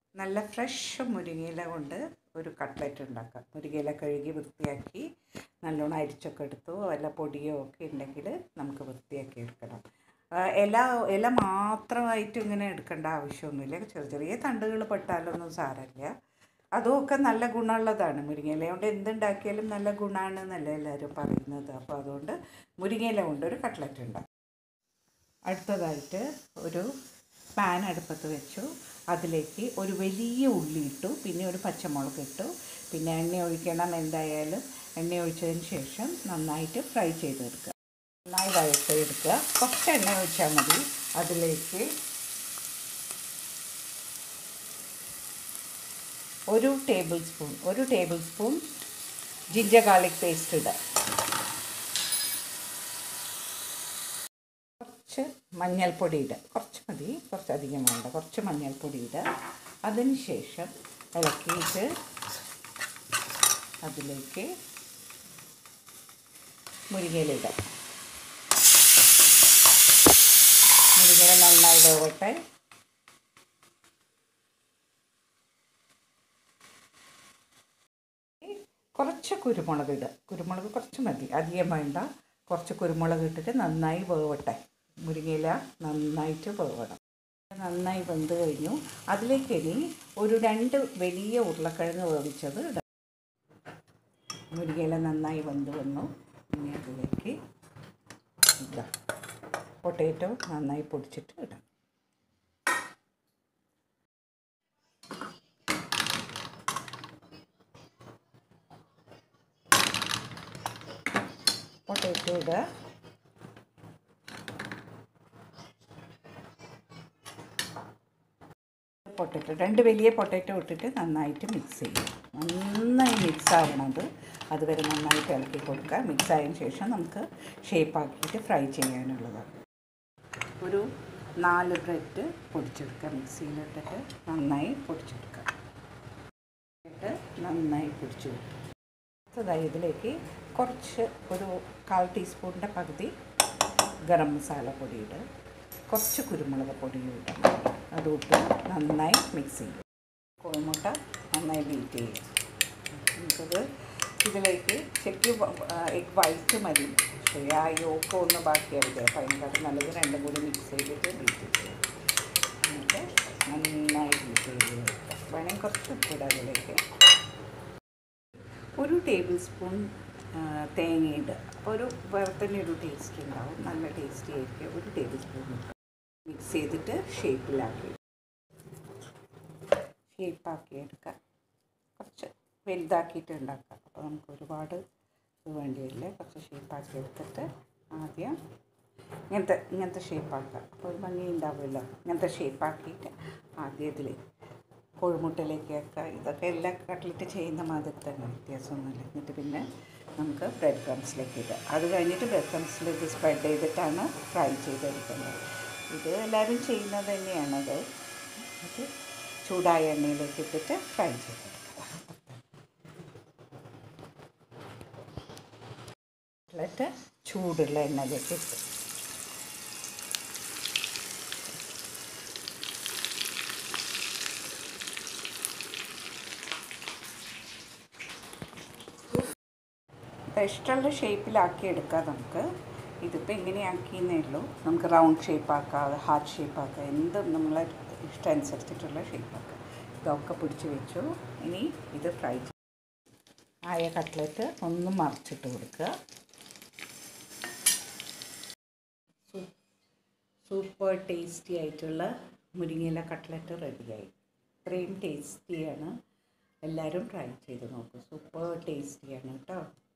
നല്ല ഫ്രഷ് മുരിങ്ങയില കൊണ്ട് ഒരു കട്ട്ലറ്റ് ഉണ്ടാക്കാം മുരിങ്ങയില കഴുകി വൃത്തിയാക്കി നല്ലോണം അരിച്ചൊക്കെ എടുത്തു വല്ല പൊടിയോ ഒക്കെ ഉണ്ടെങ്കിൽ നമുക്ക് വൃത്തിയാക്കി എടുക്കണം ആ, ഇല ഇല മാത്രമായിട്ട് ഇങ്ങനെ എടുക്കേണ്ട ആവശ്യമൊന്നുമില്ല ചെറിയ ചെറിയ തണ്ടുകൾ പെട്ടാലൊന്നും സാരമില്ല അതുമൊക്കെ നല്ല ഗുണമുള്ളതാണ് മുരിങ്ങയില കൊണ്ട് എന്തുണ്ടാക്കിയാലും നല്ല ഗുണമാണെന്നല്ലേ എല്ലാവരും പറയുന്നത് അപ്പോൾ അതുകൊണ്ട് മുരിങ്ങയില കൊണ്ട് ഒരു കട്ട്ലറ്റ് ഉണ്ടാക്കും അടുത്തതായിട്ട് ഒരു പാൻ അടുപ്പത്ത് വെച്ചു അതിലേക്ക് ഒരു വലിയ ഉള്ളി ഇട്ടു പിന്നെ ഒരു പച്ചമുളക് ഇട്ടു പിന്നെ എണ്ണ ഒഴിക്കണം എന്തായാലും എണ്ണ ഒഴിച്ചതിന് ശേഷം നന്നായിട്ട് ഫ്രൈ ചെയ്തെടുക്കുക നന്നായി വഴറ്റിയെടുക്കുക കുറച്ച് എണ്ണ ഒഴിച്ചാൽ മതി അതിലേക്ക് ഒരു ടേബിൾ സ്പൂൺ ഒരു tablespoon ginger garlic paste ഇടുക കുറച്ച് മഞ്ഞൾപ്പൊടി ഇടുക കുറച്ച് മതി കുറച്ച് അധികം വേണ്ട കുറച്ച് മഞ്ഞൾപ്പൊടി ഇടുക അതിന് ശേഷം ഇളക്കിയിട്ട് അതിലേക്ക് മുരിങ്ങയില ഇടുക മുരിങ്ങയില നന്നായി വേവട്ടെ കുറച്ച് കുരുമുളക് ഇടുക കുരുമുളക് കുറച്ച് മതി അധികം വേണ്ട കുറച്ച് കുരുമുളക് ഇട്ടിട്ട് നന്നായി വേവട്ടെ മുരിങ്ങയില നന്നായിട്ട് വേവണം നന്നായി വെന്ത് കഴിഞ്ഞു അതിലേക്ക് ഇനി ഒരു രണ്ട് വലിയ ഉരുളക്കിഴങ്ങ് വേവിച്ചത് ഇടാം മുരിങ്ങയില നന്നായി വെന്ത് വന്നു ഇനി അതിലേക്ക് ഇടാം പൊട്ടേറ്റോ നന്നായി പൊടിച്ചിട്ട് ഇടാം പൊട്ടേറ്റോ ഇടുക പൊട്ടറ്റോ രണ്ട് വലിയ പൊട്ടറ്റോ ഇട്ടിട്ട് നന്നായിട്ട് മിക്സ് ചെയ്യും നന്നായി മിക്സ് ആവണത് അതുവരെ നന്നായിട്ട് ഇളക്കി കൊടുക്കുക മിക്സ് ആയതിനു ശേഷം നമുക്ക് ഷേപ്പാക്കിയിട്ട് ഫ്രൈ ചെയ്യാനുള്ളതാണ് ഒരു നാല് ബ്രെഡ് പൊടിച്ചെടുക്കുക മിക്സിയിലിട്ടിട്ട് നന്നായി പൊടിച്ചെടുക്കുക എന്നിട്ട് നന്നായി പൊടിച്ചു അടുത്തതായി ഇതിലേക്ക് കുറച്ച് ഒരു കാൽ ടീസ്പൂണിൻ്റെ പകുതി ഗരം മസാല പൊടിയിട് കുറച്ച് കുരുമുളക് പൊടിയും ഇടണം അതുമിട്ട് നന്നായി മിക്സ് ചെയ്യും കോഴിമുട്ട നന്നായി ബീറ്റ് ചെയ്യും നമുക്കത് ഇതിലേക്ക് ശരിക്കും എഗ് വൈറ്റ് മതി പക്ഷേ ആ യോക്ക ഒന്ന് ബാക്കിയാവില്ല അപ്പോൾ അതിനകത്ത് നല്ലത് രണ്ടും കൂടി മിക്സ് ചെയ്തിട്ട് ബീറ്റ് ചെയ്യും എന്നിട്ട് നന്നായി ബീറ്റ് ചെയ്ത് വെക്കുക വേണമെങ്കിൽ കുറച്ച് ഉപ്പിടുക അതിലേക്ക് ഒരു ടേബിൾ സ്പൂൺ തേങ്ങയിടുക അപ്പോൾ ഒരു വേറെ തന്നെ ഒരു ടേസ്റ്റ് ഉണ്ടാവും നല്ല ടേസ്റ്റി ആയിരിക്കും ഒരു ടേബിൾ സ്പൂൺ മിക്സ് ചെയ്തിട്ട് ഷേപ്പിലാക്കി ഷേപ്പാക്കി എടുക്കുക കുറച്ച് വലുതാക്കിയിട്ട് ഉണ്ടാക്കുക അപ്പോൾ നമുക്ക് ഒരുപാട് ഇത് വേണ്ടിയില്ല കുറച്ച് ഷേപ്പാക്കി എടുത്തിട്ട് ആദ്യം ഇങ്ങനത്തെ ഇങ്ങനത്തെ ഷേപ്പാക്കുക അപ്പോൾ ഒരു ഭംഗി ഉണ്ടാവുമല്ലോ ഇങ്ങനത്തെ ഷേപ്പാക്കിയിട്ട് ആദ്യം ഇതിൽ കോഴിമുട്ടയിലേക്ക് ആക്കുക ഇതൊക്കെ എല്ലാ കട്ട്ലറ്റ് ചെയ്യുന്ന മാതിരി തന്നെ വ്യത്യാസമൊന്നുമില്ല എന്നിട്ട് പിന്നെ നമുക്ക് ബ്രെഡ് ക്രംസിലേക്ക് ഇടുക അത് കഴിഞ്ഞിട്ട് ബ്രെഡ് ക്രംസിൽ ഇത് സ്പ്രെഡ് ചെയ്തിട്ടാണ് ഫ്രൈ ചെയ്തെടുക്കുന്നത് ഇത് എല്ലാവരും ചെയ്യുന്നത് തന്നെയാണത് അത് ചൂടായ എണ്ണയിലേക്ക് ഇട്ടിട്ട് ഫ്രൈ ചെയ്തെടുക്കുക കട്ട്ലറ്റ് ചൂടുള്ള എണ്ണയിലേക്ക് ഇട്ട് ഇഷ്ടമുള്ള ഷേപ്പിലാക്കി എടുക്കാം നമുക്ക് ഇതിപ്പോൾ എങ്ങനെയാക്കിയെന്നേ ഉള്ളൂ നമുക്ക് റൗണ്ട് ഷേപ്പാക്കാം ഹാർട്ട് ഷേപ്പാക്കാം എന്തും നമ്മളെ ഇഷ്ടം അനുസരിച്ചിട്ടുള്ള ഷേപ്പാക്കാം ഇതൊക്കെ പിടിച്ച് വെച്ചു ഇനി ഇത് ഫ്രൈ ആയ കട്ട്ലറ്റ് ഒന്ന് മറിച്ചിട്ട് കൊടുക്കുക സൂപ്പർ ടേസ്റ്റി ആയിട്ടുള്ള മുരിങ്ങയില കട്ട്ലറ്റ് റെഡിയായി ഇത്രയും ടേസ്റ്റിയാണ് എല്ലാവരും ട്രൈ ചെയ്ത് നോക്കൂ സൂപ്പർ ടേസ്റ്റിയാണ് കേട്ടോ